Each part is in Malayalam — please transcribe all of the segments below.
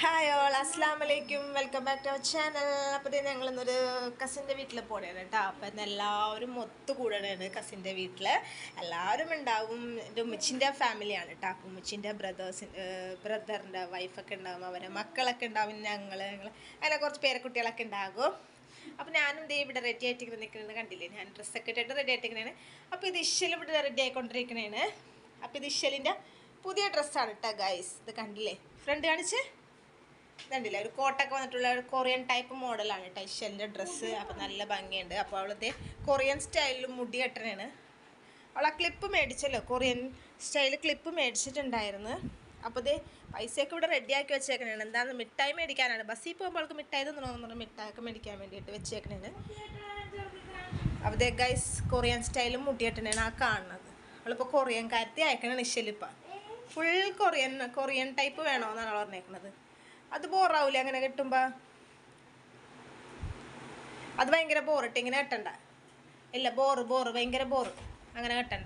ഹായ് ഓൾ അസ്സാം വലൈക്കും welcome back to our channel അപ്പോൾ ഞങ്ങൾ ഇന്നൊരു കസിൻ്റെ വീട്ടിൽ പോകണേണ് കേട്ടോ അപ്പം ഇന്ന് എല്ലാവരും ഒത്തു കൂടണേണ് കസിൻ്റെ വീട്ടിൽ എല്ലാവരും ഉണ്ടാവും എൻ്റെ ഉമ്മച്ചിൻ്റെ ഫാമിലിയാണ് കേട്ടോ അപ്പം ഉമ്മച്ചിൻ്റെ ബ്രദേഴ്സ് ബ്രദറിൻ്റെ വൈഫൊക്കെ ഉണ്ടാവും അവരെ മക്കളൊക്കെ ഉണ്ടാവും ഞങ്ങൾ ഞങ്ങൾ അങ്ങനെ കുറച്ച് പേരക്കുട്ടികളൊക്കെ ഉണ്ടാകും അപ്പോൾ ഞാനും ദേ ഇവിടെ റെഡി ആയിട്ട് ഇങ്ങനെ നിൽക്കുന്നത് കണ്ടില്ലേ ഞാൻ ഡ്രസ്സൊക്കെ ഇട്ടിട്ട് റെഡി ആയിട്ടിരിക്കണേണ് അപ്പോൾ ഇത് ഇഷ്യൽ ഇവിടെ റെഡി ആയിക്കൊണ്ടിരിക്കണേണ് അപ്പോൾ ഇത് ഇഷ്യലിൻ്റെ പുതിയ ഡ്രസ്സാണ് കേട്ടോ ഗൈസ് ഇത് കണ്ടില്ലേ ഫ്രണ്ട് കാണിച്ച് ഇതുണ്ടല്ലേ ഒരു കോട്ടൊക്കെ വന്നിട്ടുള്ള ഒരു കൊറിയൻ ടൈപ്പ് മോഡലാണ് കേട്ടോ ഇഷ്യലിൻ്റെ ഡ്രസ്സ് അപ്പോൾ നല്ല ഭംഗിയുണ്ട് അപ്പോൾ അവളത്തെ കൊറിയൻ സ്റ്റൈലിൽ മുടി കെട്ടണേണ് അവൾ ആ ക്ലിപ്പ് മേടിച്ചല്ലോ കൊറിയൻ സ്റ്റൈൽ ക്ലിപ്പ് മേടിച്ചിട്ടുണ്ടായിരുന്നു അപ്പോൾ ഇത് പൈസയൊക്കെ ഇവിടെ റെഡിയാക്കി വെച്ചേക്കണേണ് എന്താണെന്ന് മിഠായി മേടിക്കാനാണ് ബസ്സിൽ പോകുമ്പോൾ അവൾക്ക് മിഠായി തന്നണമെന്ന് പറഞ്ഞ് മിഠായിയൊക്കെ മേടിക്കാൻ വേണ്ടിയിട്ട് വെച്ചേക്കണേണ് അപ്പോൾ ദേ ഗൈസ് കൊറിയൻ സ്റ്റൈലും മുടിയെട്ടനാണ് ആ കാണുന്നത് അവളിപ്പോൾ കൊറിയൻ കാര്യത്തിൽ അയക്കണ നിശ്ചലിപ്പം ഫുൾ കൊറിയൻ കൊറിയൻ ടൈപ്പ് വേണമെന്നാണ് അവൾ പറഞ്ഞേക്കണത് അത് ബോറാവൂലേ അങ്ങനെ കിട്ടുമ്പോൾ അത് ഭയങ്കര ബോറിട്ട് ഇങ്ങനെ കെട്ടണ്ട ഇല്ല ബോറ് ബോറ് ഭയങ്കര ബോറ് അങ്ങനെ കെട്ടണ്ട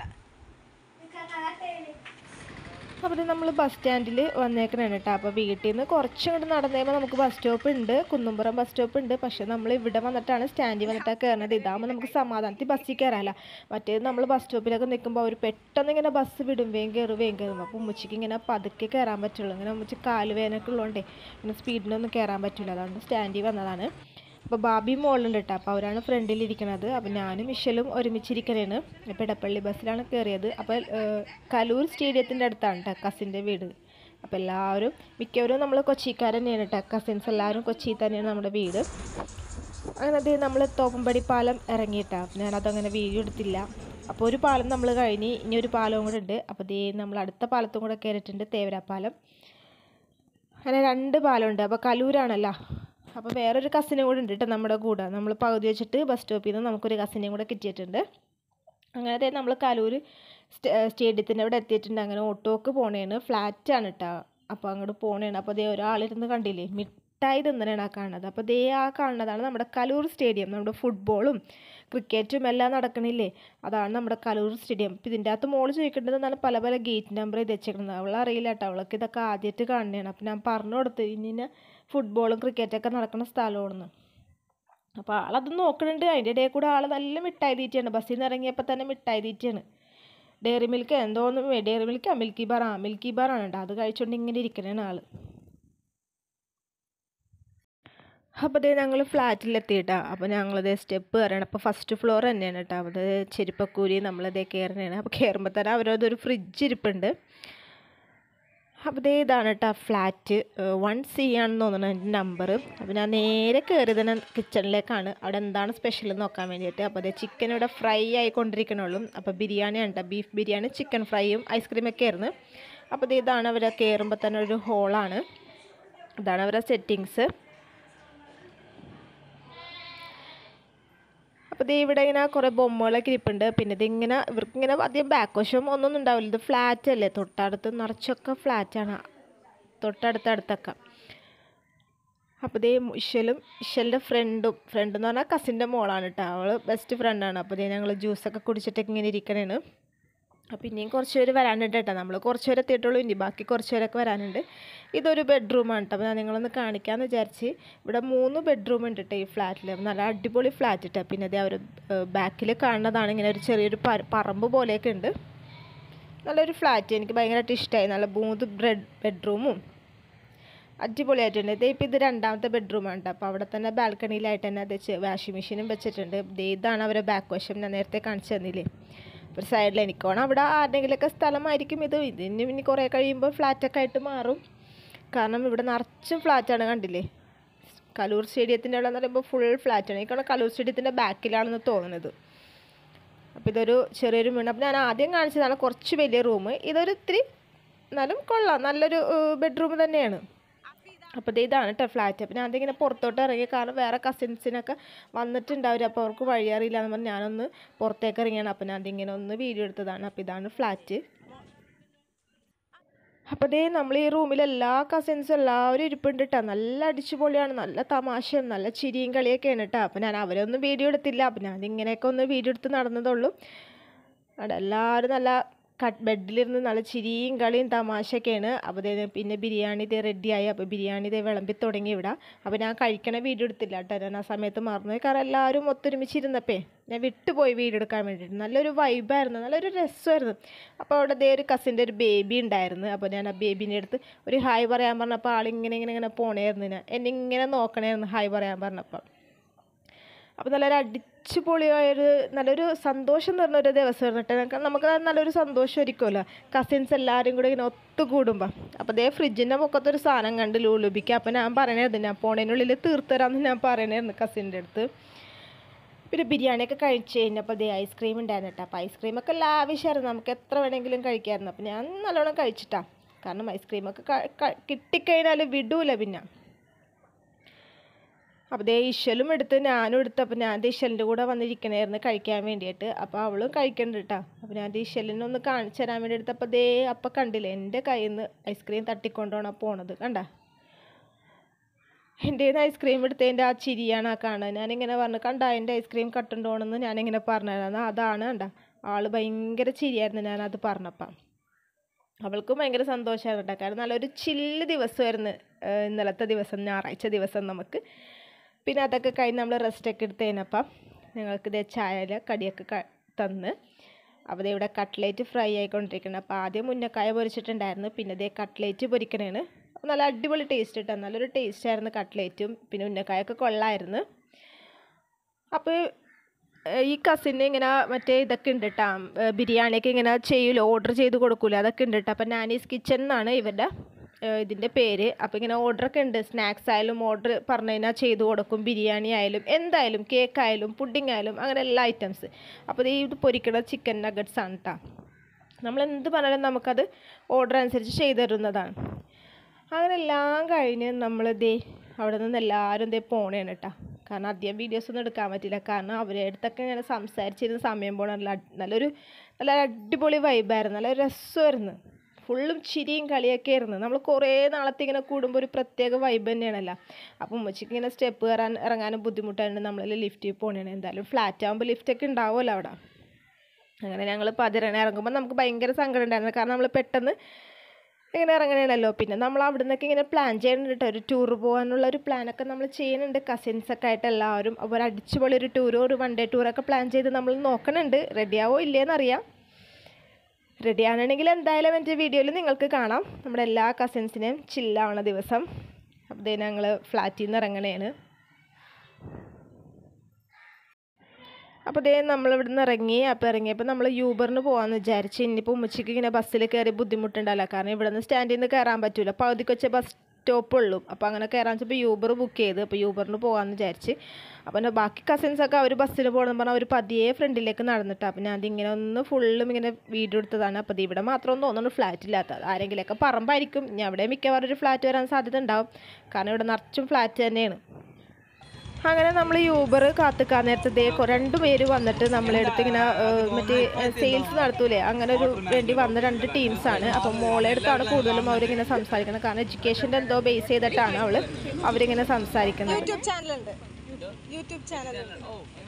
അപ്പോൾ നമ്മൾ ബസ് സ്റ്റാൻഡിൽ വന്നേക്കണാണ് കേട്ടോ അപ്പോൾ വീട്ടിൽ നിന്ന് കുറച്ചും കൂടി നടന്നു കഴിയുമ്പോൾ നമുക്ക് ബസ് സ്റ്റോപ്പ് ഉണ്ട് കുന്നുംപുറം ബസ് സ്റ്റോപ്പ് ഉണ്ട് പക്ഷേ നമ്മൾ ഇവിടെ വന്നിട്ടാണ് സ്റ്റാൻഡിൽ വന്നിട്ടാണ് കയറുന്നത് ഇതാകുമ്പോൾ നമുക്ക് സമാധാനത്തിൽ ബസ്സിൽ കയറാമല്ല മറ്റേത് നമ്മൾ ബസ് സ്റ്റോപ്പിലൊക്കെ നിൽക്കുമ്പോൾ അവർ പെട്ടെന്ന് ഇങ്ങനെ ബസ് വിടും വേഗം കയറും വേഗം കയറും അപ്പോൾ ഉമ്മച്ചിക്ക് ഇങ്ങനെ പതുക്കെ കയറാൻ പറ്റുള്ളൂ ഇങ്ങനെ ഉമ്മച്ചി കാല് വേനൊക്കെ ഉള്ളതുകൊണ്ടേ ഇങ്ങനെ സ്പീഡിനൊന്നും കയറാൻ പറ്റില്ല അതുകൊണ്ട് സ്റ്റാൻഡിൽ വന്നതാണ് അപ്പോൾ ബാബി മോളുണ്ട് കേട്ടോ അപ്പോൾ അവരാണ് ഫ്രണ്ടിൽ ഇരിക്കണത് അപ്പോൾ ഞാനും മിഷലും ഒരുമിച്ചിരിക്കണേണ് ഇപ്പോൾ ഇടപ്പള്ളി ബസ്സിലാണ് കയറിയത് അപ്പോൾ ഏഹ്, കലൂർ സ്റ്റേഡിയത്തിൻ്റെ അടുത്താണ് കേട്ടോ കസിൻ്റെ വീട് അപ്പോൾ എല്ലാവരും മിക്കവരും നമ്മൾ കൊച്ചിക്കാർ തന്നെയാണ് കേട്ടോ കസിൻസ് എല്ലാവരും കൊച്ചിയിൽ തന്നെയാണ് നമ്മുടെ വീട് അങ്ങനെ അത് നമ്മൾ തോപ്പുംപടി പാലം ഇറങ്ങിയിട്ടാ ഞാനതങ്ങനെ വീഡിയോ എടുത്തില്ല അപ്പോൾ ഒരു പാലം നമ്മൾ കഴിഞ്ഞ് ഇനി ഒരു പാലവും കൂടെ ഉണ്ട് അപ്പോൾ ദേ നമ്മൾ അടുത്ത പാലത്തും കൂടെ കയറിയിട്ടുണ്ട് തേവരാപ്പാലം അങ്ങനെ രണ്ട് പാലമുണ്ട് അപ്പോൾ കലൂരാണല്ലോ അപ്പോൾ വേറൊരു കസിനും കൂടെ ഉണ്ട് കേട്ടോ നമ്മുടെ കൂടെ നമ്മൾ പകുതി വെച്ചിട്ട് ബസ് സ്റ്റോപ്പിൽ നിന്ന് നമുക്കൊരു കസിനെയും കൂടെ കിട്ടിയിട്ടുണ്ട് അങ്ങനെ ദേ നമ്മൾ കലൂർ സ്റ്റേഡിയത്തിൻ്റെ അവിടെ എത്തിയിട്ടുണ്ട് അങ്ങനെ ഓട്ടോക്ക് പോണേണ് ഫ്ലാറ്റാണ് കേട്ടോ അപ്പോൾ അങ്ങോട്ട് പോണേണ് അപ്പോൾ ദേ ഒരാളിരുന്ന് കണ്ടില്ലേ മിഠായി തിന്നണേണ് ആ കാണുന്നത് അപ്പോൾ ദേ ആ കാണുന്നതാണ് നമ്മുടെ കലൂർ സ്റ്റേഡിയം നമ്മുടെ ഫുട്ബോളും ക്രിക്കറ്റും എല്ലാം നടക്കണില്ലേ അതാണ് നമ്മുടെ കലൂർ സ്റ്റേഡിയം അപ്പോൾ ഇതിൻ്റെ അകത്ത് മോള് ചോദിക്കേണ്ടത് എന്നാലും പല പല ഗേറ്റ് നമ്പർ ഇത് വെച്ചേക്കുന്നത് അവളറിയില്ല കേട്ടോ അവൾക്ക് ഇതൊക്കെ ആദ്യമായിട്ട് കാണുന്നതാണ് അപ്പോൾ ഞാൻ പറഞ്ഞു കൊടുത്ത് ഇനി ഫുട്ബോളും ക്രിക്കറ്റൊക്കെ നടക്കുന്ന സ്ഥലമാണെന്ന് അപ്പോൾ ആളത് നോക്കുന്നുണ്ട് അതിൻ്റെ ഇടയിൽ കൂടെ ആൾ നല്ല മിഠായി തീറ്റയാണ് ബസ്സിൽ നിന്ന് ഇറങ്ങിയപ്പോൾ തന്നെ മിഠായി തീറ്റയാണ് ഡയറി മിൽക്ക് എന്തോന്നും ഡയറി മിൽക്കാ മിൽക്കി ബാർ ആ മിൽക്കി ബാറാണ് കേട്ടോ അത് കഴിച്ചുകൊണ്ട് ഇങ്ങനെ ഇരിക്കണേണ് ആൾ അപ്പോൾ അതേ ഞങ്ങൾ ഫ്ലാറ്റിലെത്തിയിട്ടാ അപ്പോൾ ഞങ്ങളത് സ്റ്റെപ്പ് കയറണം അപ്പോൾ ഫസ്റ്റ് ഫ്ലോർ തന്നെയാണ് കേട്ടോ അത് ചെരുപ്പക്കൂരി നമ്മളതേ കയറണതാണ് അപ്പോൾ കയറുമ്പോൾ തന്നെ അവരതൊരു ഫ്രിഡ്ജ് ഇരിപ്പുണ്ട് അപ്പോൾ ദേ ഇതാണ് കേട്ടോ ഫ്ലാറ്റ് വൺ സി ആണെന്ന് തോന്നുന്നു എൻ്റെ നമ്പർ അപ്പോൾ ഞാൻ നേരെ കയറി തന്നെ കിച്ചണിലേക്കാണ് അവിടെ എന്താണ് സ്പെഷ്യൽ എന്ന് നോക്കാൻ വേണ്ടിയിട്ട് അപ്പോൾ അതേ ചിക്കൻ ഇവിടെ ഫ്രൈ ആയിക്കൊണ്ടിരിക്കണുള്ളൂ അപ്പോൾ ബിരിയാണിയാണ് കേട്ടോ ബീഫ് ബിരിയാണി ചിക്കൻ ഫ്രൈയും ഐസ്ക്രീമൊക്കെ ആയിരുന്നു അപ്പോൾ ദേ ഇതാണ് അവരെ കയറുമ്പോൾ തന്നെ ഒരു ഹോളാണ് ഇതാണ് അവരുടെ സെറ്റിങ്സ് അപ്പോൾ ദേ ഇവിടെ ഇങ്ങനെ കുറേ ബൊമ്മകളൊക്കെ ഇരിപ്പുണ്ട് പിന്നെ ഇതിങ്ങനെ ഇവർക്ക് ഇങ്ങനെ അധികം ബാക്ക് വശം ഒന്നും ഉണ്ടാവില്ല ഇത് ഫ്ലാറ്റ് അല്ലേ തൊട്ടടുത്ത് നിറച്ചൊക്കെ ഫ്ലാറ്റാണ് തൊട്ടടുത്ത് അടുത്തൊക്കെ അപ്പോൾ ദേ ഇഷലും ഇഷലിൻ്റെ ഫ്രണ്ടും ഫ്രണ്ട് എന്ന് പറഞ്ഞാൽ കസിൻ്റെ മോളാണ് കേട്ടോ അവൾ ബെസ്റ്റ് ഫ്രണ്ടാണ് അപ്പോൾ ദേ ഞങ്ങൾ ജ്യൂസൊക്കെ കുടിച്ചിട്ടൊക്കെ ഇങ്ങനെ ഇരിക്കണേണ് അപ്പോൾ ഇനിയും കുറച്ച് പേര് വരാനുണ്ട് കേട്ടോ നമ്മൾ കുറച്ച് പേരെ എത്തിയിട്ടുള്ളൂ ഇനി ബാക്കി കുറച്ച് പേരൊക്കെ വരാനുണ്ട് ഇതൊരു ബെഡ്റൂമാണ് കേട്ടോ അപ്പോൾ ഞാൻ നിങ്ങളൊന്ന് കാണിക്കാമെന്ന് വിചാരിച്ച് ഇവിടെ മൂന്ന് ബെഡ്റൂം ഉണ്ട് കേട്ടോ ഈ ഫ്ലാറ്റിൽ നല്ല അടിപൊളി ഫ്ലാറ്റ് കേട്ടോ പിന്നെ അതേ അവർ ബാക്കിൽ കാണുന്നതാണ് ഇങ്ങനെ ഒരു ചെറിയൊരു പര- പറമ്പ് പോലെയൊക്കെ ഉണ്ട് നല്ലൊരു ഫ്ലാറ്റ് എനിക്ക് ഭയങ്കരമായിട്ട് ഇഷ്ടമായി നല്ല മൂന്ന് ബ്രെഡ് ബെഡ്റൂമും അടിപൊളിയായിട്ടുണ്ട് ഇതേ ഇപ്പോൾ ഇത് രണ്ടാമത്തെ ബെഡ്റൂമാണ് കേട്ടോ അപ്പോൾ അവിടെ തന്നെ ബാൽക്കണിയിലായിട്ട് തന്നെ അത് വാഷിംഗ് മെഷീനും വെച്ചിട്ടുണ്ട് ദേ ഇതാണ് അവരെ ബാക്ക് വശം ഞാൻ നേരത്തെ കാണിച്ചു തന്നില്ലേ ഒരു സൈഡിൽ എനിക്കോണം അവിടെ ആരുടെങ്കിലുമൊക്കെ സ്ഥലമായിരിക്കും ഇത് ഇതിന് ഇനി കുറേ കഴിയുമ്പോൾ ഫ്ലാറ്റൊക്കെ ആയിട്ട് മാറും കാരണം ഇവിടെ നിറച്ചും ഫ്ലാറ്റാണ് കണ്ടില്ലേ കലൂർ സ്റ്റേഡിയത്തിൻ്റെ അവിടെ എന്ന് പറയുമ്പോൾ ഫുൾ ഫ്ലാറ്റാണ് എനിക്കാണ് കലൂർ സ്റ്റേഡിയത്തിൻ്റെ ബാക്കിലാണെന്ന് തോന്നുന്നത് അപ്പോൾ ഇതൊരു ചെറിയൊരു വീണ് അപ്പോൾ ഞാൻ ആദ്യം കാണിച്ചതാണ് കുറച്ച് വലിയ റൂം ഇതൊരു ഇത്തിരി എന്നാലും കൊള്ളാം നല്ലൊരു ബെഡ്റൂം തന്നെയാണ് അപ്പോൾ ദേ ഇതാണ് കേട്ടോ ഫ്ലാറ്റ് അപ്പോൾ ഞാൻ അതിങ്ങനെ പുറത്തോട്ട് ഇറങ്ങി കാരണം വേറെ കസിൻസിനൊക്കെ വന്നിട്ടുണ്ടാവും അപ്പോൾ അവർക്ക് വഴി അറിയില്ല എന്ന് പറഞ്ഞ് ഞാനൊന്ന് പുറത്തേക്ക് ഇറങ്ങിയാണ് അപ്പോൾ ഞാൻ അതിങ്ങനെ ഒന്ന് വീഡിയോ എടുത്തതാണ് അപ്പോൾ ഇതാണ് ഫ്ലാറ്റ് അപ്പോൾ ദേ നമ്മൾ ഈ റൂമിൽ എല്ലാ കസിൻസും എല്ലാവരും ഇരിപ്പുണ്ട് കേട്ടോ നല്ല അടിച്ചുപൊളിയാണ് നല്ല തമാശയും നല്ല ചിരിയും കളിയൊക്കെയാണ് കേട്ടോ അപ്പോൾ ഞാൻ അവരൊന്നും വീഡിയോ എടുത്തില്ല അപ്പോൾ ഞാൻ ഇങ്ങനെയൊക്കെ ഒന്ന് വീഡിയോ എടുത്ത് നടന്നതുള്ളൂ അവിടെ എല്ലാവരും നല്ല കട്ട് ബെഡിലിരുന്ന് നല്ല ചിരിയും കളിയും തമാശയൊക്കെയാണ് അപ്പോൾ ദേ പിന്നെ ബിരിയാണി ഇതേ റെഡിയായി അപ്പോൾ ബിരിയാണി ഇതേ വിളമ്പി തുടങ്ങി ഇവിടെ അപ്പോൾ ഞാൻ കഴിക്കണ വീഡിയോ എടുത്തില്ല കേട്ടോ ഞാൻ ആ സമയത്ത് മറന്നുപോയി കാരണം എല്ലാവരും ഒത്തൊരുമിച്ചിരുന്നപ്പേ ഞാൻ വിട്ടുപോയി വീഡിയോ എടുക്കാൻ വേണ്ടിയിട്ട് നല്ലൊരു വൈബായിരുന്നു നല്ലൊരു രസമായിരുന്നു അപ്പോൾ അവിടെ ദേ ഒരു കസിൻ്റെ ഒരു ബേബി ഉണ്ടായിരുന്നു അപ്പോൾ ഞാൻ ആ ബേബീൻ്റെ അടുത്ത് ഒരു ഹായ് പറയാൻ പറഞ്ഞപ്പോൾ ആളിങ്ങനെ ഇങ്ങനെ ഇങ്ങനെ പോണേയിരുന്നു ഞാൻ എന്നെ ഇങ്ങനെ നോക്കണമായിരുന്നു ഹായ് പറയാൻ പറഞ്ഞപ്പോൾ അപ്പോൾ നല്ലൊരു അടിച്ചുപൊളിയായൊരു നല്ലൊരു സന്തോഷം നിറഞ്ഞ ഒരു ദിവസമായിരുന്നു കേട്ടോ നമുക്ക് നമുക്ക് നല്ലൊരു സന്തോഷമായിരിക്കുമല്ലോ കസിൻസ് എല്ലാവരും കൂടി ഇങ്ങനെ ഒത്തുകൂടുമ്പോൾ അപ്പോൾ അതേ ഫ്രിഡ്ജിൻ്റെ മുഖത്തൊരു സാധനം കണ്ട് ലൂലുബിക്ക് അപ്പോൾ ഞാൻ പറയണായിരുന്നു ഞാൻ പോണേനുള്ളിൽ തീർത്തരാമെന്ന് ഞാൻ പറയണായിരുന്നു കസിൻ്റെ അടുത്ത് പിന്നെ ബിരിയാണിയൊക്കെ കഴിച്ച് കഴിഞ്ഞപ്പോൾ ദേ ഐസ്ക്രീം ഉണ്ടായിരുന്നു കേട്ടോ അപ്പോൾ ഐസ്ക്രീമൊക്കെ ലാവിഷായിരുന്നു നമുക്ക് എത്ര വേണമെങ്കിലും കഴിക്കാമായിരുന്നു അപ്പോൾ ഞാൻ നല്ലോണം കഴിച്ചിട്ടാ കാരണം ഐസ്ക്രീമൊക്കെ ക- ക- കിട്ടിക്കഴിഞ്ഞാൽ വിടൂല പിന്നെ അപ്പോൾ ദേ ഇഷലും എടുത്ത് ഞാനും എടുത്ത് അപ്പോൾ ഞാൻ ദേ ഇഷലിൻ്റെ കൂടെ വന്നിരിക്കണമായിരുന്നു കഴിക്കാൻ വേണ്ടിയിട്ട് അപ്പോൾ അവളും കഴിക്കണ്ട കേട്ടോ അപ്പോൾ ഞാൻ ദേ ഇഷലിനെ ഒന്ന് കാണിച്ചു തരാൻ വേണ്ടി എടുത്തപ്പോൾ ദേ അപ്പം കണ്ടില്ലേ എൻ്റെ കയ്യിൽ നിന്ന് ഐസ്ക്രീം തട്ടിക്കൊണ്ടാണ് പോണത് കണ്ട എൻ്റെ കയ്യിൽ നിന്ന് ഐസ്ക്രീം എടുത്തതിൻ്റെ ആ ചിരിയാണ് ആ കാണുന്നത് ഞാനിങ്ങനെ പറഞ്ഞു കണ്ട എൻ്റെ ഐസ്ക്രീം കട്ടുണ്ടോണെന്ന് ഞാനിങ്ങനെ പറഞ്ഞിരുന്നു അതാണ് കണ്ട ആള് ഭയങ്കര ചിരിയായിരുന്നു ഞാനത് പറഞ്ഞപ്പം അവൾക്കും ഭയങ്കര സന്തോഷമായിരുന്നു കേട്ടോ കാരണം നല്ലൊരു ചില്ല് ദിവസമായിരുന്നു ഏഹ് ഇന്നലത്തെ ദിവസം ഞായറാഴ്ച ദിവസം നമുക്ക് പിന്നെ അതൊക്കെ കഴിഞ്ഞ് നമ്മൾ റെസ്റ്റൊക്കെ എടുത്ത് കഴിഞ്ഞപ്പം ഞങ്ങൾക്ക് ഇതേ ചായയിൽ കടിയൊക്കെ ക- തന്ന് അപ്പോൾ ദേ ഇവിടെ കട്ട്ലേറ്റ് ഫ്രൈ ആയിക്കൊണ്ടിരിക്കണം അപ്പോൾ ആദ്യം മുന്നക്കായ പൊരിച്ചിട്ടുണ്ടായിരുന്നു പിന്നെ ഇതേ കട്ട്ലേറ്റ് പൊരിക്കണേണ് അപ്പോൾ നല്ല അടിപൊളി ടേസ്റ്റ് കിട്ടാൻ നല്ലൊരു ടേസ്റ്റ് ആയിരുന്നു കട്ട്ലേറ്റും പിന്നെ ഉന്നക്കായൊക്കെ കൊള്ളായിരുന്നു അപ്പോൾ ഏഹ് ഈ കസിന് ഇങ്ങനെ മറ്റേ ഇതൊക്കെ ഉണ്ട് കേട്ടോ ബിരിയാണിയൊക്കെ ഇങ്ങനെ ചെയ്യൂല ഓർഡർ ചെയ്ത് കൊടുക്കൂല അതൊക്കെ ഉണ്ട് കേട്ടോ അപ്പോൾ നാനീസ് കിച്ചൺ എന്നാണ് ഇവരുടെ ഏഹ് ഇതിൻ്റെ പേര് അപ്പോൾ ഇങ്ങനെ ഓർഡറൊക്കെ ഉണ്ട് സ്നാക്സ് ആയാലും ഓർഡർ പറഞ്ഞു കഴിഞ്ഞാൽ ചെയ്ത് കൊടുക്കും ബിരിയാണി ആയാലും എന്തായാലും കേക്ക് ആയാലും പുഡിംഗ് ആയാലും അങ്ങനെ എല്ലാ ഐറ്റംസ് അപ്പോൾ ദേ ഇത് പൊരിക്കണ ചിക്കൻ നഗറ്റ്സ് ആണ് കേട്ടോ നമ്മൾ എന്ത് പറഞ്ഞാലും നമുക്കത് ഓർഡർ അനുസരിച്ച് ചെയ്തു തരുന്നതാണ് അങ്ങനെ എല്ലാം കഴിഞ്ഞ് നമ്മൾ ദേ അവിടെ നിന്ന് എല്ലാവരും ദേ പോണേണ് കേട്ടോ കാരണം അധികം വീഡിയോസ് ഒന്നും എടുക്കാൻ പറ്റില്ല കാരണം അവരുടെ അടുത്തൊക്കെ ഇങ്ങനെ സംസാരിച്ചിരുന്ന സമയം പോണ നല്ല അടി- നല്ലൊരു നല്ല അടിപൊളി വൈബായിരുന്നു നല്ല രസമായിരുന്നു ഫുള്ളും ചിരിയും കളിയൊക്കെ ആയിരുന്നു നമ്മൾ കുറേ നാളത്തെ ഇങ്ങനെ കൂടുമ്പോൾ ഒരു പ്രത്യേക വൈബ് തന്നെയാണല്ലോ അപ്പം ഉമ്മച്ചിക്ക് ഇങ്ങനെ സ്റ്റെപ്പ് കയറാൻ ഇറങ്ങാനും ബുദ്ധിമുട്ടായിരുന്നു നമ്മൾ ലിഫ്റ്റിൽ പോകണേണ് എന്തായാലും ഫ്ലാറ്റ് ആകുമ്പോൾ ലിഫ്റ്റൊക്കെ ഉണ്ടാവുമല്ലോ അവിടെ അങ്ങനെ ഞങ്ങൾ പതിരണ ഇറങ്ങുമ്പോൾ നമുക്ക് ഭയങ്കര സങ്കടം ഉണ്ടായിരുന്നു കാരണം നമ്മൾ പെട്ടെന്ന് ഇങ്ങനെ ഇറങ്ങണേണല്ലോ പിന്നെ നമ്മൾ അവിടെ നിന്നൊക്കെ ഇങ്ങനെ പ്ലാൻ ചെയ്യുന്നുണ്ട് കേട്ടോ ഒരു ടൂർ പോകാനുള്ള ഒരു പ്ലാനൊക്കെ നമ്മൾ ചെയ്യുന്നുണ്ട് കസിൻസൊക്കെ ആയിട്ട് എല്ലാവരും അപ്പോൾ ഒരു അടിച്ചുപൊളി ഒരു ടൂർ ഒരു വൺ ഡേ ടൂറൊക്കെ പ്ലാൻ ചെയ്ത് നമ്മൾ നോക്കണുണ്ട് റെഡിയാവോ ഇല്ലേന്നറിയാം റെഡി ആണെങ്കിൽ എന്തായാലും എൻ്റെ വീഡിയോയിൽ നിങ്ങൾക്ക് കാണാം നമ്മുടെ എല്ലാ കസിൻസിനെയും ചില്ലാവണ ദിവസം അപ്പോൾ ദേ ഞങ്ങൾ ഫ്ലാറ്റിൽ നിന്ന് ഇറങ്ങണേണ് അപ്പോൾ ദേ നമ്മൾ ഇവിടെ നിന്ന് ഇറങ്ങി അപ്പോൾ ഇറങ്ങിയപ്പോൾ നമ്മൾ യൂബറിന് പോകാമെന്ന് വിചാരിച്ച് ഇനിയിപ്പോൾ ഉമ്മച്ചിക്ക് ഇങ്ങനെ ബസ്സിൽ കയറി ബുദ്ധിമുട്ടുണ്ടല്ലോ കാരണം ഇവിടെ നിന്ന് സ്റ്റാൻഡിൽ നിന്ന് കയറാൻ പറ്റില്ല പകുതിക്ക് വെച്ച ബസ് സ്റ്റോപ്പ് ഉള്ളൂ അപ്പോൾ അങ്ങനെ കയറാൻ വെച്ചപ്പോൾ യൂബർ ബുക്ക് ചെയ്ത് അപ്പോൾ യൂബറിന് പോകാമെന്ന് വിചാരിച്ച് അപ്പോൾ എൻ്റെ ബാക്കി കസിൻസൊക്കെ അവർ ബസ്സിൽ പോകണമെന്ന് പറഞ്ഞാൽ അവർ പതിയെ ഫ്രണ്ടിലേക്ക് നടന്നിട്ട് അപ്പോൾ ഞാൻ അതിങ്ങനെ ഒന്ന് ഫുള്ളും ഇങ്ങനെ വീഡിയോ എടുത്തതാണ് അപ്പോൾ ഇത് ഇവിടെ മാത്രം തോന്നുന്നു ഫ്ലാറ്റ് ഇല്ലാത്തത് ആരെങ്കിലുമൊക്കെ പറമ്പായിരിക്കും ഇനി അവിടെ മിക്കവാറും ഒരു ഫ്ലാറ്റ് വരാൻ സാധ്യത ഉണ്ടാവും കാരണം ഇവിടെ നിറച്ചും ഫ്ലാറ്റ് തന്നെയാണ് അങ്ങനെ നമ്മൾ യൂബർ കാത്തുക്കാൻ നേരത്തെ ദേ കൊ- രണ്ട് പേര് വന്നിട്ട് നമ്മളെ അടുത്ത് ഇങ്ങനെ ഏഹ്, മറ്റേ സെയിൽസ് നടത്തൂലേ അങ്ങനെ ഒരു വേണ്ടി വന്ന രണ്ട് ടീംസാണ് അപ്പം മോളെ അടുത്താണ് കൂടുതലും അവരിങ്ങനെ സംസാരിക്കുന്നത് കാരണം എഡ്യൂക്കേഷൻ്റെ എന്തോ ബേസ് ചെയ്തിട്ടാണ് അവൾ അവരിങ്ങനെ സംസാരിക്കുന്നത് യൂട്യൂബ് ചാനലുണ്ട് യൂട്യൂബ് ചാനലുണ്ട്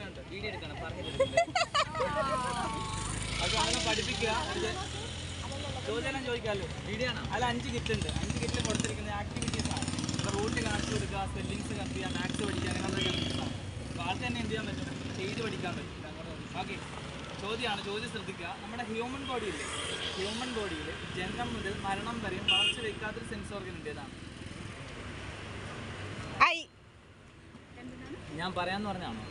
അത് അങ്ങനെ പഠിപ്പിക്കുക ഇത് ചോദ്യം ചോദിക്കാമല്ലോ വീഡിയോ ആണ് അല്ല അഞ്ച് കിറ്റ് ഉണ്ട് അഞ്ച് കിറ്റിൽ കൊടുത്തിരിക്കുന്ന ആക്ടിവിറ്റീസ് ആണ് ഇപ്പോൾ റൂട്ട് കാണിച്ചു കൊടുക്കുക സ്പെല്ലിങ്സ് കണ്ടു ചെയ്യുക മാത്സ് പഠിക്കുക അങ്ങനത്തെ കാര്യങ്ങളാണ് അപ്പോൾ ആൾക്ക് തന്നെ എന്ത് ചെയ്യാൻ പറ്റും ചെയ്ത് പഠിക്കാൻ പറ്റും ഓക്കെ ചോദ്യമാണ് ചോദ്യം ശ്രദ്ധിക്കുക നമ്മുടെ ഹ്യൂമൻ ബോഡിയിൽ ഹ്യൂമൻ ബോഡിയിൽ ജനനം മുതൽ മരണം വരെയും വളർച്ച വയ്ക്കാത്തൊരു സെൻസ് ഓർഗൻ ഉണ്ട് ഏതാണ് ഐ ഞാൻ പറയാന്ന് പറഞ്ഞാണോ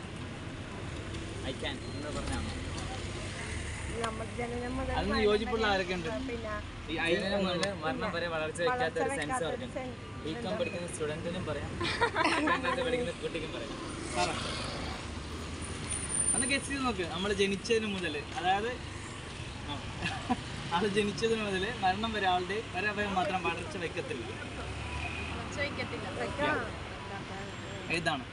ഐ ക്യാൻ എന്ന് പറഞ്ഞാണോ നമ്മൾ ജനനം മുതൽ അതിന് യോജിപ്പുള്ള ആരൊക്കെ ഉണ്ട് പിന്നെ ഈ ഐ മുതൽ മരണം വരെ വളർച്ച വയ്ക്കാത്ത ഒരു സെൻസ് ഓർഗൻ ബികോം പഠിക്കുന്ന സ്റ്റുഡൻറ്റിനും പറയാം പത്താം ക്ലാസ് പഠിക്കുന്ന കുട്ടിക്കും പറയാം പറ ഒന്ന് ഗസ് ചെയ്ത് നോക്ക് നമ്മൾ ജനിച്ചതിന് മുതൽ അതായത് ആ, ആൾ ജനിച്ചതിന് മുതൽ മരണം വരെ ആളുടെ വരെ വരെ മാത്രം വളർച്ച വയ്ക്കത്തില്ല ഏതാണ്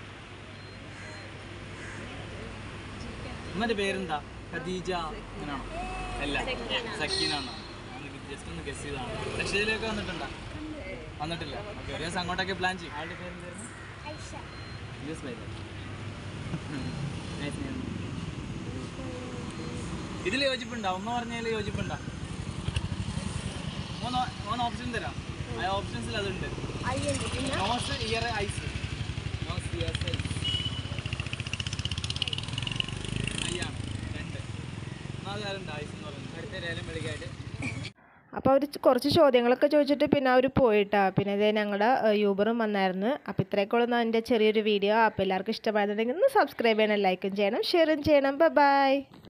ഉമ്മന്റെ പേരെന്താ ഖദീജ അങ്ങനാണോ അല്ല സക്കീനാണോ ജസ്റ്റ് ഒന്ന് ഗസ് ചെയ്താണ് ലക്ഷയിലേക്ക് വന്നിട്ടുണ്ടോ വന്നിട്ടില്ല ഓക്കെ ഒരു ദിവസം അങ്ങോട്ടൊക്കെ പ്ലാൻ ചെയ്യും ആളുടെ പേരെന്തായിരുന്നു യൂസ് ബൈ Nice name. ഇതിൽ യോജിപ്പുണ്ടോ ഉമ്മ പറഞ്ഞതിൽ യോജിപ്പുണ്ടോ മൂന്ന് മൂന്ന് ഓപ്ഷൻ തരാം ആ ഓപ്ഷൻസിൽ അതുണ്ട് അയ്യുണ്ട് പിന്നെ nose ear eyes nose ear eyes അയ്യാണ് രണ്ട് ഒന്നാമത് ആരുണ്ട് ഐസ് എന്ന് പറയുന്നത് അടുത്ത രേലം വെളിക്കായിട്ട് അപ്പോൾ അവർ കുറച്ച് ചോദ്യങ്ങളൊക്കെ ചോദിച്ചിട്ട് പിന്നെ അവർ പോയിട്ടാ പിന്നെ ഇതേ ഞങ്ങളുടെ യൂബറും വന്നായിരുന്നു അപ്പോൾ ഇത്രയൊക്കെ എൻ്റെ ചെറിയൊരു വീഡിയോ അപ്പോൾ എല്ലാവർക്കും ഇഷ്ടമായിരുന്നുണ്ടെങ്കിൽ ഒന്ന് സബ്സ്ക്രൈബ് ചെയ്യണം ലൈക്കും ചെയ്യണം ഷെയറും ചെയ്യണം ബൈ